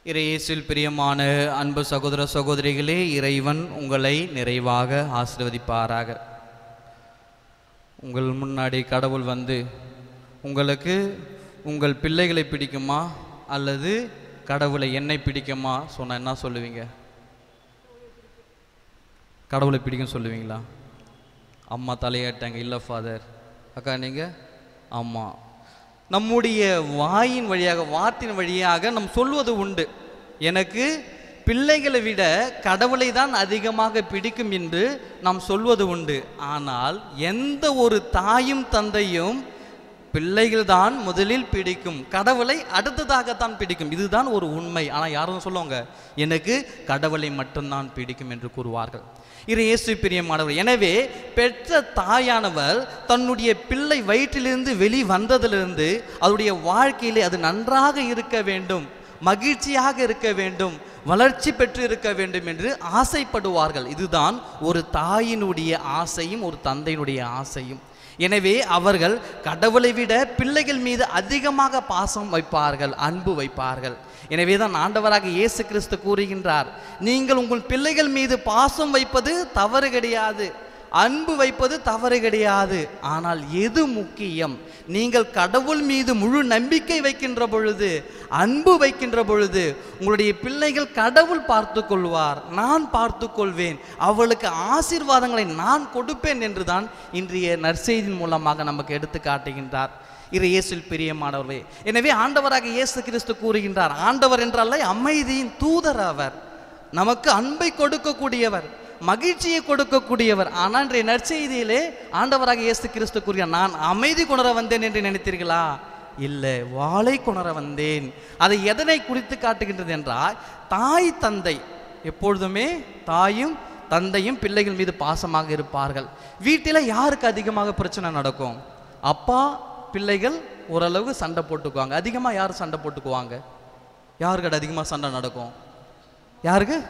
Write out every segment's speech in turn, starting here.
இறையேசில் பிரியமான அன்பு சகோதர சகோதரிகளே இறைவன் உங்களை நிறைவாக ஆசீர்வதிப்பாராக உங்கள் முன்னாடி கடவுள் வந்து உங்களுக்கு உங்கள் பிள்ளைகளை பிடிக்குமா அல்லது கடவுளை என்னை பிடிக்குமா சொன்னா என்ன சொல்லுவீங்க கடவுளை பிடிக்கும் சொல்லுவீங்களா அம்மா தலையாட்டாங்க இல்லை ஃபாதர் அக்கா நீங்கள் அம்மா நம்முடைய வாயின் வழியாக வார்த்தையின் வழியாக நம் சொல்வது உண்டு எனக்கு பிள்ளைகளை விட கடவுளை தான் அதிகமாக பிடிக்கும் என்று நாம் சொல்வது உண்டு ஆனால் எந்த ஒரு தாயும் தந்தையும் பிள்ளைகள் தான் முதலில் பிடிக்கும் கடவுளை அடுத்ததாகத்தான் பிடிக்கும் இதுதான் ஒரு உண்மை ஆனால் யாரும் சொல்லுவாங்க எனக்கு கடவுளை மட்டும்தான் பிடிக்கும் என்று கூறுவார்கள் இது இயேசு பிரியமானவர் எனவே பெற்ற தாயானவர் தன்னுடைய பிள்ளை வயிற்றிலிருந்து வெளி வந்ததிலிருந்து அவருடைய வாழ்க்கையிலே அது நன்றாக இருக்க வேண்டும் மகிழ்ச்சியாக இருக்க வேண்டும் வளர்ச்சி பெற்று இருக்க வேண்டும் என்று ஆசைப்படுவார்கள் இதுதான் ஒரு தாயினுடைய ஆசையும் ஒரு தந்தையினுடைய ஆசையும் எனவே அவர்கள் கடவுளை விட பிள்ளைகள் மீது அதிகமாக பாசம் வைப்பார்கள் அன்பு வைப்பார்கள் எனவே தான் ஆண்டவராக இயேசு கிறிஸ்து கூறுகின்றார் நீங்கள் உங்கள் பிள்ளைகள் மீது பாசம் வைப்பது தவறு கிடையாது அன்பு வைப்பது தவறு கிடையாது ஆனால் எது முக்கியம் நீங்கள் கடவுள் மீது முழு நம்பிக்கை வைக்கின்ற பொழுது அன்பு வைக்கின்ற பொழுது உங்களுடைய பிள்ளைகள் கடவுள் பார்த்து கொள்வார் நான் பார்த்து கொள்வேன் அவளுக்கு ஆசீர்வாதங்களை நான் கொடுப்பேன் என்றுதான் இன்றைய நற்செய்தியின் மூலமாக நமக்கு எடுத்து காட்டுகின்றார் இது இயேசுவில் பிரியமானவர்களே எனவே ஆண்டவராக இயேசு கிறிஸ்து கூறுகின்றார் ஆண்டவர் என்றாலே அமைதியின் தூதர் அவர் நமக்கு அன்பை கொடுக்கக்கூடியவர் மகிழ்ச்சியை கொடுக்கக்கூடியவர் ஆனால் இன்றைய நற்செய்தியிலே ஆண்டவராக இயேசு கிறிஸ்து கூறுகிறார் நான் அமைதி கொணர வந்தேன் என்று நினைத்தீர்களா இல்லை வாளை கொணர வந்தேன் அதை எதனை குறித்து காட்டுகின்றது என்றால் தாய் தந்தை எப்பொழுதுமே தாயும் தந்தையும் பிள்ளைகள் மீது பாசமாக இருப்பார்கள் வீட்டில் யாருக்கு அதிகமாக பிரச்சனை நடக்கும் அப்பா பிள்ளைகள் ஓரளவுக்கு சண்டை போட்டுக்குவாங்க அதிகமாக யார் சண்டை போட்டுக்குவாங்க யாருக்கிட்ட அதிகமாக சண்டை நடக்கும் யாருக்கு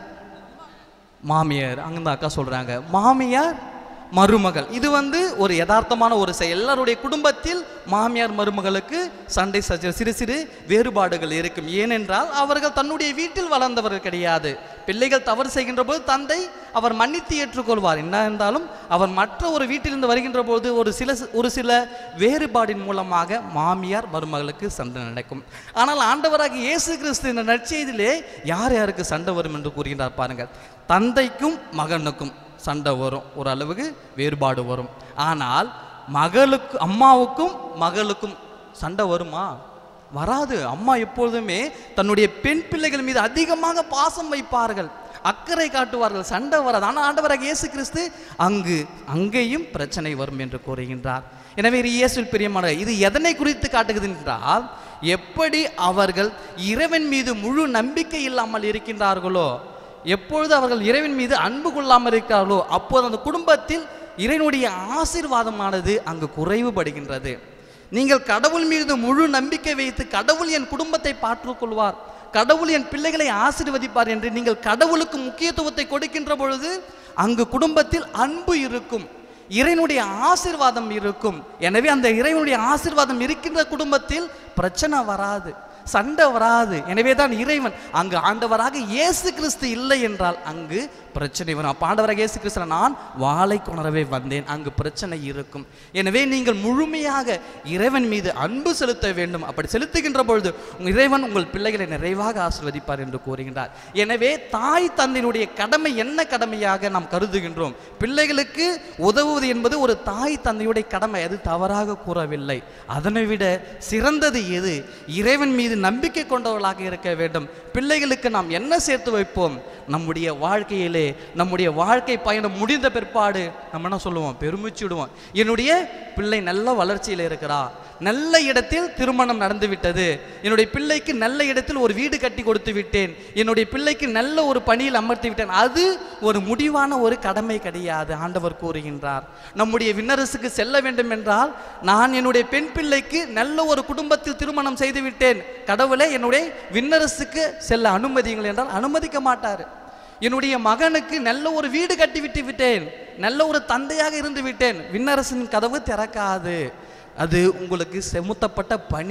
மாமியார் அங்கே அக்கா சொல்கிறாங்க மாமியார் மருமகள் இது வந்து ஒரு யதார்த்தமான ஒரு செயல் எல்லாருடைய குடும்பத்தில் மாமியார் மருமகளுக்கு சண்டை சச்ச சிறு சிறு வேறுபாடுகள் இருக்கும் ஏனென்றால் அவர்கள் தன்னுடைய வீட்டில் வளர்ந்தவர்கள் கிடையாது பிள்ளைகள் தவறு செய்கின்ற போது தந்தை அவர் மன்னித்து ஏற்றுக்கொள்வார் என்ன இருந்தாலும் அவர் மற்ற ஒரு வீட்டிலிருந்து வருகின்ற போது ஒரு சில ஒரு சில வேறுபாடின் மூலமாக மாமியார் மருமகளுக்கு சண்டை நடக்கும் ஆனால் ஆண்டவராக இயேசு கிறிஸ்து இந்த நற்செய்தியிலே யார் யாருக்கு சண்டை வரும் என்று கூறுகின்றார் பாருங்கள் தந்தைக்கும் மகனுக்கும் சண்டை வரும் ஒரு அளவுக்கு வேறுபாடு வரும் ஆனால் மகளுக்கு அம்மாவுக்கும் மகளுக்கும் சண்டை வருமா வராது அம்மா எப்பொழுதுமே தன்னுடைய பெண் பிள்ளைகள் மீது அதிகமாக பாசம் வைப்பார்கள் அக்கறை காட்டுவார்கள் சண்டை வராது ஆனால் ஆண்டவராக இயேசு கிறிஸ்து அங்கு அங்கேயும் பிரச்சனை வரும் என்று கூறுகின்றார் எனவே இது இயேசு பிரியமான இது எதனை குறித்து காட்டுகிறது என்றால் எப்படி அவர்கள் இறைவன் மீது முழு நம்பிக்கை இல்லாமல் இருக்கின்றார்களோ எப்பொழுது அவர்கள் இறைவன் மீது அன்பு கொள்ளாமல் இருக்கிறார்களோ அப்போது அந்த குடும்பத்தில் இறைவனுடைய ஆசீர்வாதமானது அங்கு குறைவுபடுகின்றது நீங்கள் கடவுள் மீது முழு நம்பிக்கை வைத்து கடவுள் என் குடும்பத்தை பார்த்துக்கொள்வார் கடவுள் என் பிள்ளைகளை ஆசீர்வதிப்பார் என்று நீங்கள் கடவுளுக்கு முக்கியத்துவத்தை கொடுக்கின்ற பொழுது அங்கு குடும்பத்தில் அன்பு இருக்கும் இறைவனுடைய ஆசீர்வாதம் இருக்கும் எனவே அந்த இறைவனுடைய ஆசீர்வாதம் இருக்கின்ற குடும்பத்தில் பிரச்சனை வராது சண்டை வராது எனவே தான் இறைவன் அங்கு ஆண்டவராக இயேசு கிறிஸ்து இல்லை என்றால் அங்கு பிரச்சனை வரும் அப்போ ஆண்டவராக இயேசு கிறிஸ்து நான் வாளை கொணரவே வந்தேன் அங்கு பிரச்சனை இருக்கும் எனவே நீங்கள் முழுமையாக இறைவன் மீது அன்பு செலுத்த வேண்டும் அப்படி செலுத்துகின்ற பொழுது உங்கள் இறைவன் உங்கள் பிள்ளைகளை நிறைவாக ஆசிர்வதிப்பார் என்று கூறுகின்றார் எனவே தாய் தந்தையினுடைய கடமை என்ன கடமையாக நாம் கருதுகின்றோம் பிள்ளைகளுக்கு உதவுவது என்பது ஒரு தாய் தந்தையுடைய கடமை அது தவறாக கூறவில்லை அதனை விட சிறந்தது எது இறைவன் மீது நம்பிக்கை கொண்டவர்களாக இருக்க வேண்டும் பிள்ளைகளுக்கு நாம் என்ன சேர்த்து வைப்போம் நம்முடைய வாழ்க்கையிலே நம்முடைய வாழ்க்கை பயணம் முடிந்த பிற்பாடு நம்ம என்ன சொல்லுவோம் பெருமிச்சுடுவோம் என்னுடைய பிள்ளை நல்ல வளர்ச்சியில் இருக்கிறா நல்ல இடத்தில் திருமணம் நடந்து விட்டது என்னுடைய பிள்ளைக்கு நல்ல இடத்தில் ஒரு வீடு கட்டி கொடுத்து விட்டேன் என்னுடைய பிள்ளைக்கு நல்ல ஒரு பணியில் அமர்த்தி விட்டேன் அது ஒரு முடிவான ஒரு கடமை கிடையாது ஆண்டவர் கூறுகின்றார் நம்முடைய விண்ணரசுக்கு செல்ல வேண்டும் என்றால் நான் என்னுடைய பெண் பிள்ளைக்கு நல்ல ஒரு குடும்பத்தில் திருமணம் செய்து விட்டேன் கடவுளை என்னுடைய விண்ணரசுக்கு செல்ல அனுமதியுங்கள் என்றால் அனுமதிக்க மாட்டார் என்னுடைய மகனுக்கு நல்ல ஒரு வீடு கட்டி விட்டு விட்டேன் நல்ல ஒரு தந்தையாக இருந்து விட்டேன் விண்ணரசின் கதவு திறக்காது அது உங்களுக்கு செமுத்தப்பட்ட பணி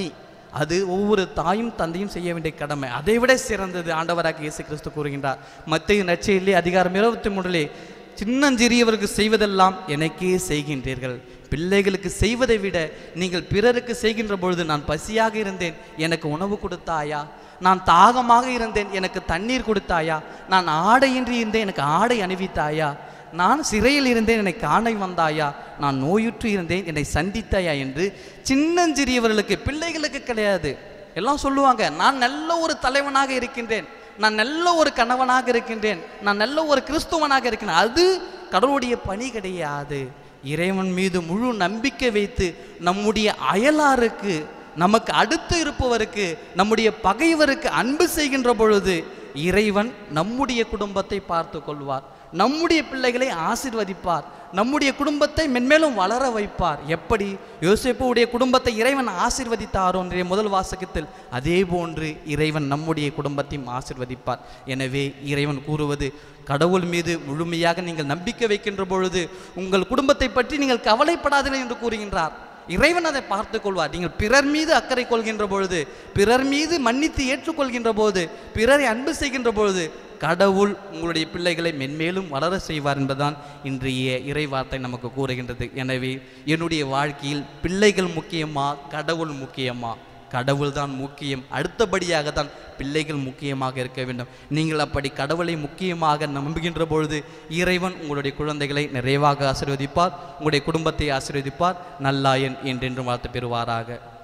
அது ஒவ்வொரு தாயும் தந்தையும் செய்ய வேண்டிய கடமை அதை விட சிறந்தது ஆண்டவராக இயேசு கிறிஸ்து கூறுகின்றார் மத்திய நச்சையிலே அதிகாரம் இருபத்தி மூன்றிலே சின்னஞ்சிறியவருக்கு செய்வதெல்லாம் எனக்கே செய்கின்றீர்கள் பிள்ளைகளுக்கு செய்வதை விட நீங்கள் பிறருக்கு செய்கின்ற பொழுது நான் பசியாக இருந்தேன் எனக்கு உணவு கொடுத்தாயா நான் தாகமாக இருந்தேன் எனக்கு தண்ணீர் கொடுத்தாயா நான் ஆடையின்றி இருந்தேன் எனக்கு ஆடை அணிவித்தாயா நான் சிறையில் இருந்தேன் என்னை காண வந்தாயா நான் நோயுற்று இருந்தேன் என்னை சந்தித்தாயா என்று சின்னஞ்சிறியவர்களுக்கு பிள்ளைகளுக்கு கிடையாது எல்லாம் சொல்லுவாங்க நான் நல்ல ஒரு தலைவனாக இருக்கின்றேன் நான் நல்ல ஒரு கணவனாக இருக்கின்றேன் நான் நல்ல ஒரு கிறிஸ்துவனாக இருக்கின்றேன் அது கடவுளுடைய பணி கிடையாது இறைவன் மீது முழு நம்பிக்கை வைத்து நம்முடைய அயலாருக்கு நமக்கு அடுத்து இருப்பவருக்கு நம்முடைய பகைவருக்கு அன்பு செய்கின்ற பொழுது இறைவன் நம்முடைய குடும்பத்தை பார்த்து கொள்வார் நம்முடைய பிள்ளைகளை ஆசீர்வதிப்பார் நம்முடைய குடும்பத்தை மென்மேலும் வளர வைப்பார் எப்படி யோசிப்புடைய குடும்பத்தை இறைவன் ஆசீர்வதித்தாரோ என்ற முதல் வாசகத்தில் அதே போன்று இறைவன் நம்முடைய குடும்பத்தையும் ஆசீர்வதிப்பார் எனவே இறைவன் கூறுவது கடவுள் மீது முழுமையாக நீங்கள் நம்பிக்கை வைக்கின்ற பொழுது உங்கள் குடும்பத்தை பற்றி நீங்கள் கவலைப்படாதீர்கள் என்று கூறுகின்றார் இறைவன் அதை பார்த்துக் கொள்வார் நீங்கள் பிறர் மீது அக்கறை கொள்கின்ற பொழுது பிறர் மீது மன்னித்து ஏற்றுக்கொள்கின்ற போது பிறரை அன்பு செய்கின்ற பொழுது கடவுள் உங்களுடைய பிள்ளைகளை மென்மேலும் வளர செய்வார் என்பதுதான் இன்றைய இறை வார்த்தை நமக்கு கூறுகின்றது எனவே என்னுடைய வாழ்க்கையில் பிள்ளைகள் முக்கியமா கடவுள் முக்கியமா கடவுள் தான் முக்கியம் அடுத்தபடியாக தான் பிள்ளைகள் முக்கியமாக இருக்க வேண்டும் நீங்கள் அப்படி கடவுளை முக்கியமாக நம்புகின்ற பொழுது இறைவன் உங்களுடைய குழந்தைகளை நிறைவாக ஆசீர்வதிப்பார் உங்களுடைய குடும்பத்தை ஆசீர்வதிப்பார் நல்லாயன் என்றென்றும் வாழ்த்து பெறுவாராக